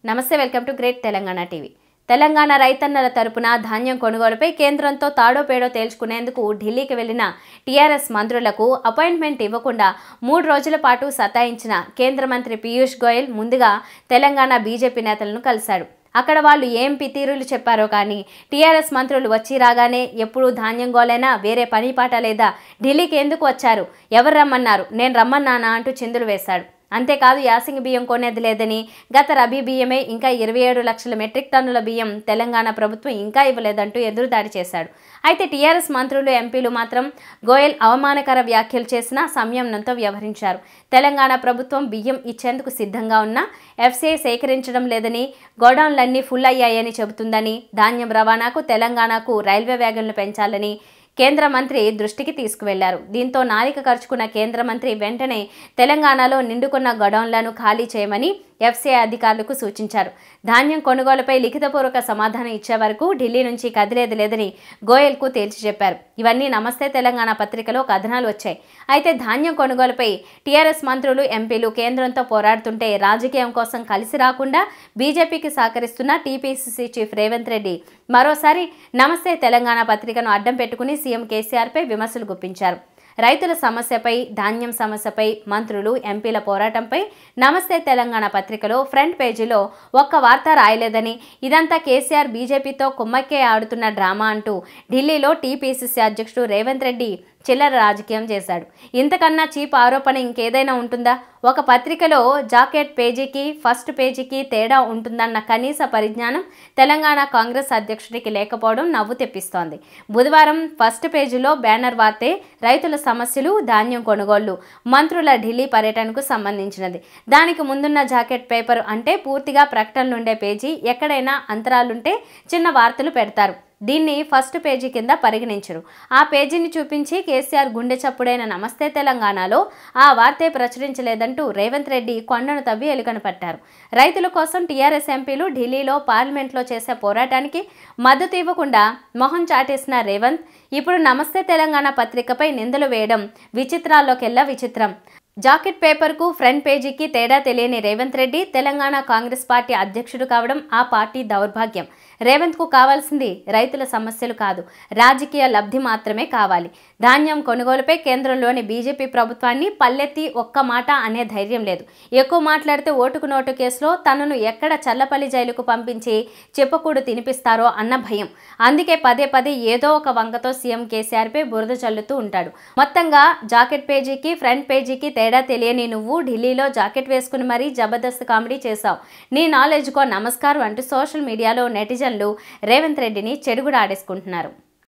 నమస్తే welcome to great Telangana TV Telangana రైతన్నల తరపున ధాన్యం కొనుగోలుపై కేంద్రంతో తాడో పేడో తేల్చుకునేందుకు ఢిల్లీకి వెళ్లిన టీఆర్ఎస్ మంత్రులకు అపాయింట్మెంట్ ఇవ్వకుండా మూడు రోజుల పాటు సతాయించిన కేంద్ర మంత్రి పీయూష్ గోయల్ ముందుగా తెలంగాణ బీజేపీ నేతలను కలిశాడు అక్కడ వాళ్ళు ఏం పితీరులు చెప్పారో కానీ టీఆర్ఎస్ మంత్రులు వచ్చి రాగానే ఎప్పుడు ధాన్యం గోలైనా వేరే పని పాట లేదా ఢిల్లీకి ఎందుకు వచ్చారు ఎవరు రమ్మన్నారు నేను రమ్మన్నానా అంటూ చిందులు వేశాడు అంతేకాదు యాసింగి బియ్యం కొనేది లేదని గత రబీ బియ్యమే ఇంకా ఇరవై ఏడు లక్షల మెట్రిక్ టన్నుల బియ్యం తెలంగాణ ప్రభుత్వం ఇంకా ఇవ్వలేదంటూ ఎదురుదాడి చేశాడు అయితే టీఆర్ఎస్ మంత్రులు ఎంపీలు మాత్రం గోయల్ అవమానకర వ్యాఖ్యలు చేసినా సంయమనంతో వ్యవహరించారు తెలంగాణ ప్రభుత్వం బియ్యం ఇచ్చేందుకు సిద్ధంగా ఉన్నా ఎఫ్సీఐ సేకరించడం లేదని గోడౌన్లన్నీ ఫుల్ అయ్యాయని చెబుతుందని ధాన్యం రవాణాకు తెలంగాణకు రైల్వే వ్యాగన్లు పెంచాలని కేంద్ర మంత్రి దృష్టికి తీసుకువెళ్లారు దీంతో నాలిక ఖర్చుకున్న కేంద్ర మంత్రి వెంటనే తెలంగాణలో నిండుకున్న గొడౌన్లను ఖాళీ చేయమని ఎఫ్సీఐ అధికారులకు సూచించారు ధాన్యం కొనుగోలుపై లిఖితపూర్వక సమాధానం ఇచ్చే వరకు ఢిల్లీ నుంచి కదిలేది లేదని గోయల్కు తేల్చి చెప్పారు ఇవన్నీ నమస్తే తెలంగాణ పత్రికలో కథనాలు వచ్చాయి అయితే ధాన్యం కొనుగోలుపై టీఆర్ఎస్ మంత్రులు ఎంపీలు కేంద్రంతో పోరాడుతుంటే రాజకీయం కోసం కలిసి రాకుండా బీజేపీకి సహకరిస్తున్న టీపీసీసీ చీఫ్ రేవంత్ రెడ్డి మరోసారి నమస్తే తెలంగాణ పత్రికను అడ్డం పెట్టుకుని సీఎం కేసీఆర్పై విమర్శలు గుప్పించారు రైతుల సమస్యపై ధాన్యం సమస్యపై మంత్రులు ఎంపీల పోరాటంపై నమస్తే తెలంగాణ పత్రికలో ఫ్రంట్ పేజీలో ఒక్క వార్త రాయలేదని ఇదంతా కేసీఆర్ బీజేపీతో కుమ్మక్కే ఆడుతున్న డ్రామా అంటూ ఢిల్లీలో టీపీసీసీ అధ్యక్షుడు రేవంత్ రెడ్డి చిల్లర రాజకీయం చేశాడు ఇంతకన్నా చీప్ ఆరోపణ ఇంకేదైనా ఉంటుందా ఒక పత్రికలో జాకెట్ పేజీకి ఫస్ట్ పేజీకి తేడా ఉంటుందన్న కనీస పరిజ్ఞానం తెలంగాణ కాంగ్రెస్ అధ్యక్షుడికి లేకపోవడం నవ్వు తెప్పిస్తోంది బుధవారం ఫస్ట్ పేజీలో బ్యానర్ వార్తే రైతుల సమస్యలు ధాన్యం కొనుగోళ్లు మంత్రుల ఢిల్లీ పర్యటనకు సంబంధించినది దానికి ముందున్న జాకెట్ పేపర్ అంటే పూర్తిగా ప్రకటనలుండే పేజీ ఎక్కడైనా అంతరాలుంటే చిన్న వార్తలు పెడతారు దీన్ని ఫస్ట్ పేజీ కింద పరిగణించరు ఆ పేజీని చూపించి కేసీఆర్ గుండె చప్పుడైన నమస్తే తెలంగాణలో ఆ వార్తే ప్రచురించలేదంటూ రేవంత్ రెడ్డి కొండను తవ్వి ఎలుకను పట్టారు రైతుల కోసం టీఆర్ఎస్ ఎంపీలు ఢిల్లీలో పార్లమెంట్లో చేసే పోరాటానికి మద్దతు ఇవ్వకుండా మొహం చాటేసిన రేవంత్ ఇప్పుడు నమస్తే తెలంగాణ పత్రికపై నిందలు వేయడం విచిత్రాల్లోకెల్లా విచిత్రం జాకెట్ పేపర్కు ఫ్రంట్ పేజీకి తేడా తెలియని రేవంత్ రెడ్డి తెలంగాణ కాంగ్రెస్ పార్టీ అధ్యక్షుడు కావడం ఆ పార్టీ దౌర్భాగ్యం రేవంత్కు కావాల్సింది రైతుల సమస్యలు కాదు రాజకీయ లబ్ధి మాత్రమే కావాలి ధాన్యం కొనుగోలుపై కేంద్రంలోని బీజేపీ ప్రభుత్వాన్ని పల్లెత్తి ఒక్క మాట అనే ధైర్యం లేదు ఎక్కువ మాట్లాడితే ఓటుకు నోటు కేసులో తనను ఎక్కడ చల్లపల్లి జైలుకు పంపించి చెప్పకూడు తినిపిస్తారో అన్న భయం అందుకే పదే పదే ఏదో ఒక వంకతో సీఎం కేసీఆర్పై బురద చల్లుతూ ఉంటాడు మొత్తంగా జాకెట్ పేజీకి ఫ్రంట్ పేజీకి తేడా తెలియని నువ్వు ఢిల్లీలో జాకెట్ వేసుకుని మరీ జబర్దస్త్ కామెడీ చేశావు నీ నాలెడ్జ్కో నమస్కారం అంటూ సోషల్ మీడియాలో నెటిజన్లు రేవంత్ రెడ్డిని చెడుగుడు ఆడేసుకుంటున్నారు